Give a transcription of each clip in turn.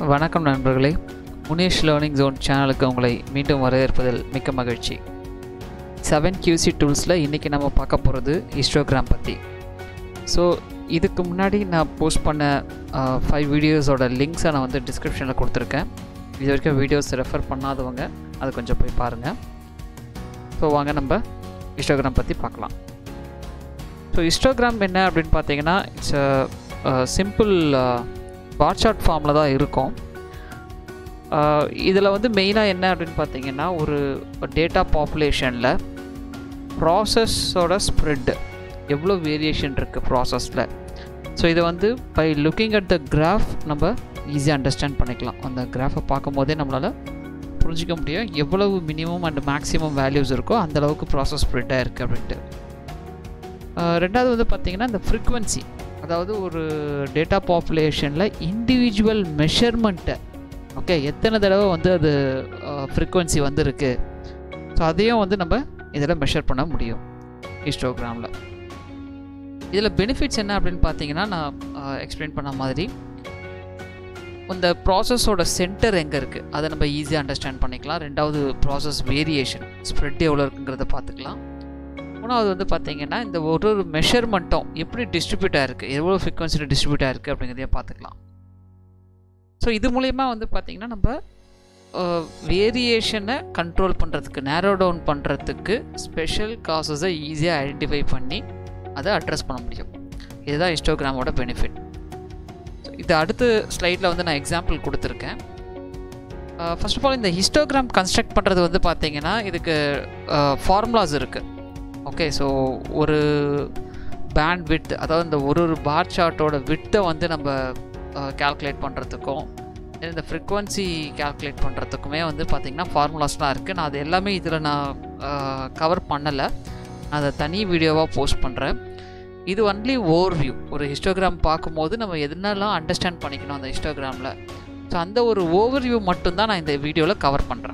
வணக்கம் நண்பர்களே Munesh learning zone சேனலுக்கு உங்களை மீண்டும் வரவேற்பதில் மிக்க மகிழ்ச்சி செவன் கியூசி டூல்ஸில் இன்றைக்கி நம்ம பார்க்க போகிறது ஹிஸ்டோகிராம் பற்றி ஸோ இதுக்கு முன்னாடி நான் போஸ்ட் பண்ண ஃபைவ் வீடியோஸோட லிங்க்ஸை நான் வந்து டிஸ்கிரிப்ஷனில் கொடுத்துருக்கேன் இது வரைக்கும் வீடியோஸ் ரெஃபர் பண்ணாதவங்க அதை கொஞ்சம் போய் பாருங்கள் ஸோ வாங்க நம்ம ஹிஸ்டோகிராம் பற்றி பார்க்கலாம் ஸோ ஹிஸ்டோகிராம் என்ன அப்படின்னு பார்த்தீங்கன்னா இட்ஸ் சிம்பிள் பார் சார்ட் ஃபார்மில் தான் இருக்கும் இதில் வந்து மெயினாக என்ன அப்படின்னு பார்த்தீங்கன்னா ஒரு டேட்டா பாப்புலேஷனில் ப்ராசஸோட ஸ்ப்ரெட்டு எவ்வளோ வேரியேஷன் இருக்குது ப்ராசஸில் ஸோ இதை வந்து by looking at the graph நம்ம ஈஸியாக அண்டர்ஸ்டாண்ட் பண்ணிக்கலாம் அந்த கிராஃபை பார்க்கும் போதே நம்மளால் புரிஞ்சிக்க முடியும் எவ்வளவு மினிமம் அண்ட் மேக்ஸிமம் வேல்யூஸ் இருக்கோ அந்தளவுக்கு ப்ராசஸ் ஸ்ப்ரெட்டாக இருக்குது அப்படின்ட்டு ரெண்டாவது வந்து பார்த்திங்கன்னா இந்த ஃப்ரீக்வன்சி அதாவது ஒரு டேட்டா பாப்புலேஷனில் இண்டிவிஜுவல் மெஷர்மெண்ட்டை ஓகே எத்தனை தடவை வந்து அது ஃப்ரீக்வன்சி வந்துருக்கு ஸோ அதையும் வந்து நம்ம இதில் மெஷர் பண்ண முடியும் ஹிஸ்டோகிராமில் இதில் பெனிஃபிட்ஸ் என்ன அப்படின்னு பார்த்தீங்கன்னா நான் எக்ஸ்பிளைன் பண்ண மாதிரி இந்த ப்ராசஸோட சென்டர் எங்கே இருக்குது அதை நம்ம ஈஸியாக அண்டர்ஸ்டாண்ட் பண்ணிக்கலாம் ரெண்டாவது ப்ராசஸ் வேரியேஷன் ஸ்ப்ரெட் எவ்வளோ இருக்குங்கிறத பார்த்துக்கலாம் மூணாவது வந்து பார்த்தீங்கன்னா இந்த ஒரு ஒரு மெஷர்மெண்ட்டும் எப்படி டிஸ்ட்ரிபியூட் ஆகிருக்கு எவ்வளோ ஃப்ரீக்வன்சியில் டிஸ்ட்ரிபியூட் ஆகிருக்கு அப்படிங்கிறதையும் பார்த்துக்கலாம் ஸோ இது மூலயமா வந்து பார்த்திங்கன்னா நம்ம வேரியேஷனை கண்ட்ரோல் பண்ணுறதுக்கு நேரோ டவுன் பண்ணுறதுக்கு ஸ்பெஷல் காசஸை ஈஸியாக ஐடென்டிஃபை பண்ணி அதை அட்ரஸ் பண்ண முடியும் இதுதான் ஹிஸ்டோகிராமோட பெனிஃபிட் இது அடுத்த ஸ்லைடில் வந்து நான் எக்ஸாம்பிள் கொடுத்துருக்கேன் ஃபர்ஸ்ட் ஆஃப் ஆல் இந்த ஹிஸ்டோகிராம் கன்ஸ்ட்ரக்ட் பண்ணுறது வந்து பார்த்தீங்கன்னா இதுக்கு ஃபார்முலாஸ் இருக்குது ஓகே ஸோ ஒரு பேண்ட் வித் அதாவது இந்த ஒரு ஒரு பார் சார்ட்டோட வித்தை வந்து நம்ம கேல்குலேட் பண்ணுறதுக்கும் இந்த ஃப்ரீக்வன்சி கேல்குலேட் பண்ணுறதுக்குமே வந்து பார்த்திங்கன்னா ஃபார்முலாஸ்லாம் இருக்குது நான் அது எல்லாமே இதில் நான் கவர் பண்ணலை நான் அதை தனி வீடியோவாக போஸ்ட் பண்ணுறேன் இது ஒன்லி ஓவர் வியூ ஒரு ஹிஸ்டோகிராம் பார்க்கும்போது நம்ம எதுனாலாம் அண்டர்ஸ்டாண்ட் பண்ணிக்கணும் அந்த ஹிஸ்டோகிராமில் ஸோ அந்த ஒரு ஓவர் வியூ மட்டும்தான் நான் இந்த வீடியோவில் கவர் பண்ணுறேன்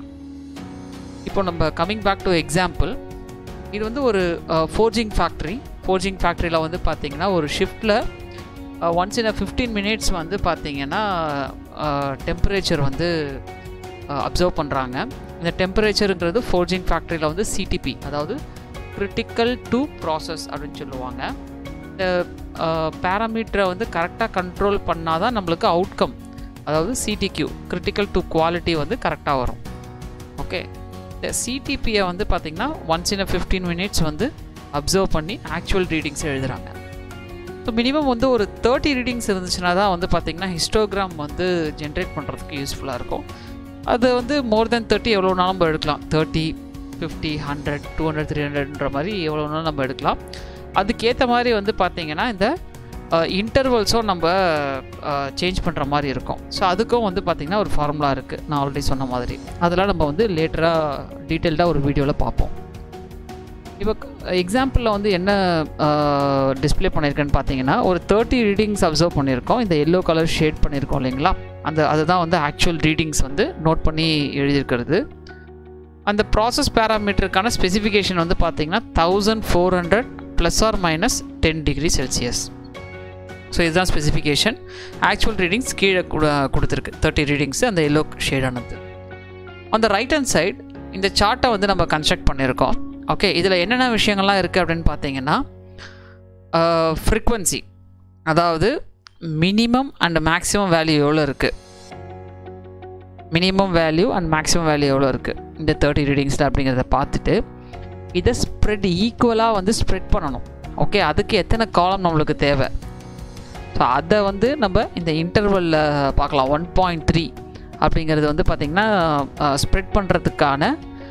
இப்போ நம்ம கம்மிங் பேக் டு எக்ஸாம்பிள் இது வந்து ஒரு ஃபோர்ஜிங் ஃபேக்ட்ரி ஃபோர்ஜிங் ஃபேக்ட்ரியில் வந்து பார்த்திங்கன்னா ஒரு ஷிஃப்ட்டில் once in a fifteen minutes வந்து பார்த்திங்கன்னா டெம்பரேச்சர் வந்து அப்சர்வ் பண்ணுறாங்க இந்த டெம்பரேச்சருங்கிறது ஃபோர்ஜிங் ஃபேக்ட்ரியில் வந்து சிடிபி அதாவது கிரிட்டிக்கல் டு ப்ராசஸ் அப்படின்னு சொல்லுவாங்க இந்த பேராமீட்டரை வந்து கரெக்டாக கண்ட்ரோல் பண்ணால் தான் நம்மளுக்கு அவுட்கம் அதாவது சிடிக்யூ கிரிட்டிக்கல் டு குவாலிட்டி வந்து கரெக்டாக வரும் ஓகே இந்த சிடிபியை வந்து பார்த்திங்கன்னா once in a fifteen minutes வந்து அப்சர்வ் பண்ணி ஆக்சுவல் ரீடிங்ஸ் எழுதுகிறாங்க ஸோ மினிமம் வந்து ஒரு தேர்ட்டி ரீடிங்ஸ் இருந்துச்சுன்னா தான் வந்து பார்த்திங்கன்னா ஹிஸ்டோகிராம் வந்து ஜென்ரேட் பண்ணுறதுக்கு யூஸ்ஃபுல்லாக இருக்கும் அது வந்து மோர் தென் தேர்ட்டி எவ்வளோ நாளும் நம்ம எடுக்கலாம் thirty fifty hundred two hundred three ஹண்ட்ரட்ன்ற மாதிரி எவ்வளோ நாளும் நம்ம எடுக்கலாம் அதுக்கேற்ற மாதிரி வந்து பார்த்திங்கன்னா இந்த இன்டர்வல்ஸும் நம்ம சேஞ்ச் பண்ணுற மாதிரி இருக்கும் ஸோ அதுக்கும் வந்து பார்த்திங்கன்னா ஒரு ஃபார்முலா இருக்குது நான் ஆல்ரெடி சொன்ன மாதிரி அதெல்லாம் நம்ம வந்து லேட்டராக டீட்டெயில்டாக ஒரு வீடியோவில் பார்ப்போம் இப்போ எக்ஸாம்பிளில் வந்து என்ன டிஸ்பிளே பண்ணியிருக்கேன்னு பார்த்தீங்கன்னா ஒரு தேர்ட்டி ரீடிங்ஸ் அப்சர்வ் பண்ணியிருக்கோம் இந்த எல்லோ கலர் ஷேட் பண்ணியிருக்கோம் இல்லைங்களா அந்த அதுதான் வந்து ஆக்சுவல் ரீடிங்ஸ் வந்து நோட் பண்ணி எழுதியிருக்கிறது அந்த ப்ராசஸ் பேராமீட்டருக்கான ஸ்பெசிஃபிகேஷன் வந்து பார்த்தீங்கன்னா thousand four hundred plus or minus ten degree Celsius so இதுதான் ஸ்பெசிஃபிகேஷன் ஆக்சுவல் ரீடிங்ஸ் கீழே கொடுத்துருக்கு தேர்ட்டி ரீடிங்ஸ் அந்த எல்லோ ஷேடானது அந்த ரைட் ஹேண்ட் சைட் இந்த சார்ட்டை வந்து நம்ம கன்ஸ்ட்ரக்ட் பண்ணியிருக்கோம் ஓகே இதில் என்னென்ன விஷயங்கள்லாம் இருக்குது அப்படின்னு பார்த்தீங்கன்னா ஃப்ரீக்வன்சி அதாவது மினிமம் அண்ட் மேக்ஸிமம் வேல்யூ எவ்வளோ இருக்குது minimum value and maximum value எவ்வளோ இருக்குது இந்த தேர்ட்டி ரீடிங்ஸில் அப்படிங்கிறத பார்த்துட்டு இதை ஸ்ப்ரெட் ஈக்குவலாக வந்து ஸ்ப்ரெட் பண்ணணும் ஓகே அதுக்கு எத்தனை காலம் நம்மளுக்கு தேவை ஸோ அதை வந்து நம்ம இந்த இன்டர்வலில் பார்க்கலாம் ஒன் பாயிண்ட் த்ரீ அப்படிங்கிறது வந்து பார்த்திங்கன்னா ஸ்ப்ரெட் பண்ணுறதுக்கான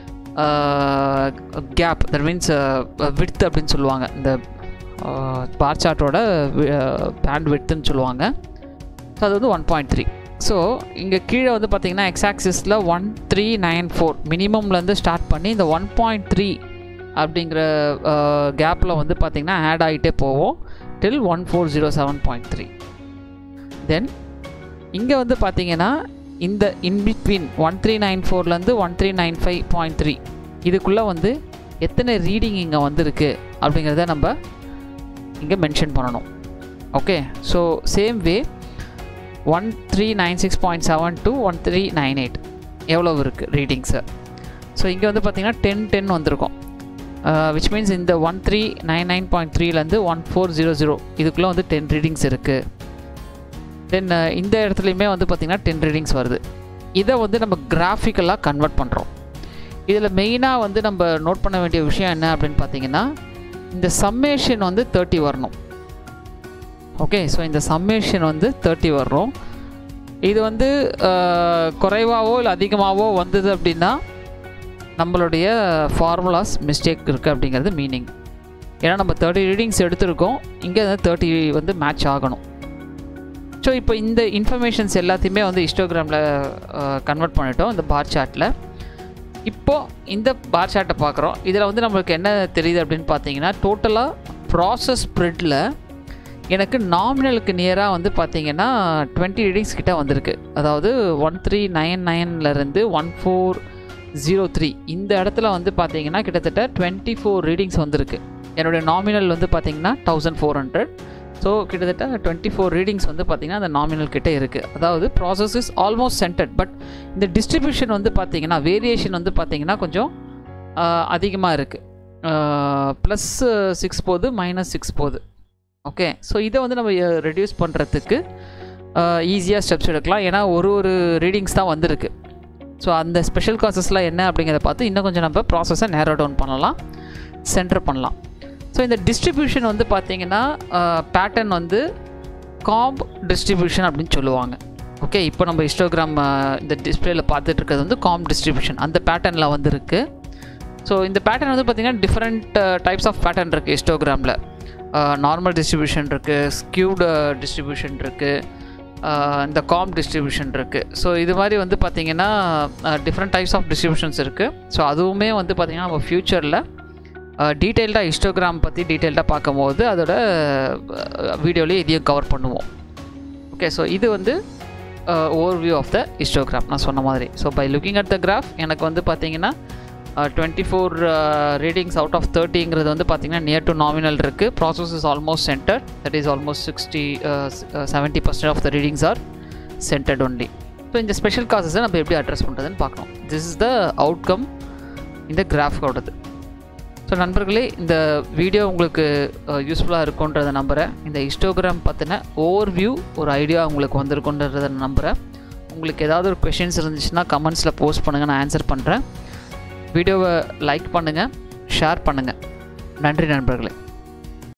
கேப் தட் மீன்ஸ் விட்த் அப்படின்னு சொல்லுவாங்க இந்த பார் சார்ட்டோட பேண்ட் விட்த்துன்னு சொல்லுவாங்க ஸோ அது வந்து ஒன் பாயிண்ட் த்ரீ ஸோ இங்கே கீழே வந்து பார்த்திங்கன்னா எக்ஸாக்சிஸில் ஒன் த்ரீ நைன் ஃபோர் மினிமம்லேருந்து ஸ்டார்ட் பண்ணி இந்த ஒன் பாயிண்ட் த்ரீ அப்படிங்கிற கேப்பில் வந்து பார்த்திங்கன்னா ஆட் ஆகிட்டே போவோம் till one four zero seven point three then இங்கே வந்து பார்த்திங்கன்னா இந்த இன்பிட்வீன் ஒன் த்ரீ நைன் ஃபோர்லேருந்து one three nine five point three இதுக்குள்ளே வந்து எத்தனை ரீடிங் இங்கே வந்திருக்கு அப்படிங்கிறத நம்ம இங்கே மென்ஷன் பண்ணணும் okay so same way one three nine six point seven to one three nine eight எவ்வளோ இருக்குது ரீடிங்ஸு ஸோ இங்கே வந்து பார்த்திங்கன்னா டென் டென் வந்திருக்கும் விச் மீன்ஸ் இந்த one three nine nine point த்ரீலேருந்து ஒன் ஃபோர் ஜீரோ ஜீரோ இதுக்குள்ளே வந்து டென் ரீடிங்ஸ் இருக்குது தென் இந்த இடத்துலையுமே வந்து பார்த்திங்கன்னா டென் ரீடிங்ஸ் வருது இதை வந்து நம்ம கிராஃபிக்கலாக கன்வெர்ட் பண்ணுறோம் இதில் மெயினாக வந்து நம்ம நோட் பண்ண வேண்டிய விஷயம் என்ன அப்படின்னு பார்த்தீங்கன்னா இந்த சம்மேஷன் வந்து தேர்ட்டி வரணும் ஓகே ஸோ இந்த சம்மேஷன் வந்து தேர்ட்டி வர்றோம் இது வந்து குறைவாகவோ இல்லை அதிகமாகவோ வந்தது அப்படின்னா நம்மளுடைய ஃபார்முலாஸ் மிஸ்டேக் இருக்குது அப்படிங்கிறது மீனிங் ஏன்னா நம்ம தேர்ட்டி ரீடிங்ஸ் எடுத்திருக்கோம் இங்கே வந்து தேர்ட்டி வந்து மேட்ச் ஆகணும் ஸோ இப்போ இந்த இன்ஃபர்மேஷன்ஸ் எல்லாத்தையுமே வந்து இன்ஸ்டாகிராமில் கன்வெர்ட் பண்ணிட்டோம் இந்த பார் சார்ட்டில் இப்போது இந்த பார் சார்ட்டை பார்க்குறோம் இதில் வந்து நம்மளுக்கு என்ன தெரியுது அப்படின்னு பார்த்தீங்கன்னா டோட்டலாக ப்ராசஸ் ஸ்ப்ரெட்டில் எனக்கு நாமினலுக்கு நியராக வந்து பார்த்தீங்கன்னா டுவெண்ட்டி ரீடிங்ஸ் கிட்ட வந்திருக்கு அதாவது ஒன் த்ரீ நைன் நைன்லேருந்து ஒன் ஃபோர் ஜீரோ த்ரீ இந்த இடத்துல வந்து பார்த்தீங்கன்னா கிட்டத்தட்ட டுவெண்ட்டி ஃபோர் ரீடிங்ஸ் வந்திருக்கு என்னுடைய நாமினல் வந்து பார்த்தீங்கன்னா தௌசண்ட் ஃபோர் ஹண்ட்ரட் ஸோ கிட்டத்தட்ட டுவெண்ட்டி ஃபோர் ரீடிங்ஸ் வந்து பார்த்திங்கன்னா அந்த நாமினல் கிட்டே இருக்குது அதாவது process is almost centered but இந்த டிஸ்ட்ரிபியூஷன் வந்து பார்த்திங்கன்னா வேரியேஷன் வந்து பார்த்திங்கன்னா கொஞ்சம் அதிகமாக இருக்குது ப்ளஸ் சிக்ஸ் போகுது மைனஸ் சிக்ஸ் போகுது ஓகே ஸோ இதை வந்து நம்ம ரெடியூஸ் பண்ணுறதுக்கு ஈஸியாக ஸ்டெப்ஸ் எடுக்கலாம் ஏன்னா ஒரு ஒரு ரீடிங்ஸ் தான் வந்திருக்கு ஸோ அந்த ஸ்பெஷல் காசஸ்லாம் என்ன அப்படிங்கிறத பார்த்து இன்னும் கொஞ்சம் நம்ம ப்ராசஸை நேரோ டவுன் பண்ணலாம் சென்டர் பண்ணலாம் ஸோ இந்த டிஸ்ட்ரிபியூஷன் வந்து பார்த்திங்கன்னா பேட்டர்ன் வந்து காம்ப் டிஸ்ட்ரிபியூஷன் அப்படின்னு சொல்லுவாங்க ஓகே இப்போ நம்ம இன்ஸ்டாகிராம் இந்த டிஸ்பிளேல பார்த்துட்டு இருக்கிறது வந்து காம் டிஸ்ட்ரிபியூஷன் அந்த பேட்டர்னில் வந்துருக்கு ஸோ இந்த பேட்டர்ன் வந்து பார்த்திங்கன்னா டிஃப்ரெண்ட் டைப்ஸ் ஆஃப் பேட்டர்ன் இருக்குது இன்ஸ்டாகிராமில் நார்மல் டிஸ்ட்ரிபியூஷன் இருக்குது ஸ்கியூடு டிஸ்ட்ரிபியூஷன் இருக்குது இந்த காம் டிஸ்ட்ரிபியூஷன் இருக்குது ஸோ இது மாதிரி வந்து பார்த்திங்கன்னா டிஃப்ரெண்ட் டைப்ஸ் ஆஃப் டிஸ்ட்ரிபியூஷன்ஸ் இருக்குது ஸோ அதுவுமே வந்து பார்த்திங்கன்னா நம்ம ஃப்யூச்சரில் டீட்டெயில்டாக இன்ஸ்டாகிராம் பற்றி டீட்டெயில்டாக பார்க்கும்போது அதோட வீடியோலேயே இதையும் கவர் பண்ணுவோம் ஓகே ஸோ இது வந்து over view of the Instagram நான் சொன்ன மாதிரி so by looking at the graph எனக்கு வந்து பார்த்தீங்கன்னா twenty four readings out of தேர்ட்டிங்கிறது வந்து பார்த்திங்கன்னா நியர் டு நாமினல் இருக்குது process is almost center that is almost sixty seventy percent of the readings are centered only so இந்த special காசஸை நம்ம எப்படி அட்ரஸ் பண்ணுறதுன்னு பார்க்கணும் திஸ் இஸ் த அவுட்கம் இந்த கிராஃபோடது ஸோ நண்பர்களே இந்த வீடியோ உங்களுக்கு யூஸ்ஃபுல்லாக இருக்குன்றதை நம்புகிறேன் இந்த இன்ஸ்டாகிராம் பற்றின ஓவர் வியூ ஒரு ஐடியா உங்களுக்கு வந்திருக்குன்றதை நம்புகிறேன் உங்களுக்கு ஏதாவது ஒரு கொஷின்ஸ் இருந்துச்சுன்னா கமெண்ட்ஸில் போஸ்ட் பண்ணுங்கள் நான் ஆன்சர் பண்ணுறேன் வீடியோவை லைக் பண்ணுங்கள் ஷேர் பண்ணுங்கள் நன்றி நண்பர்களே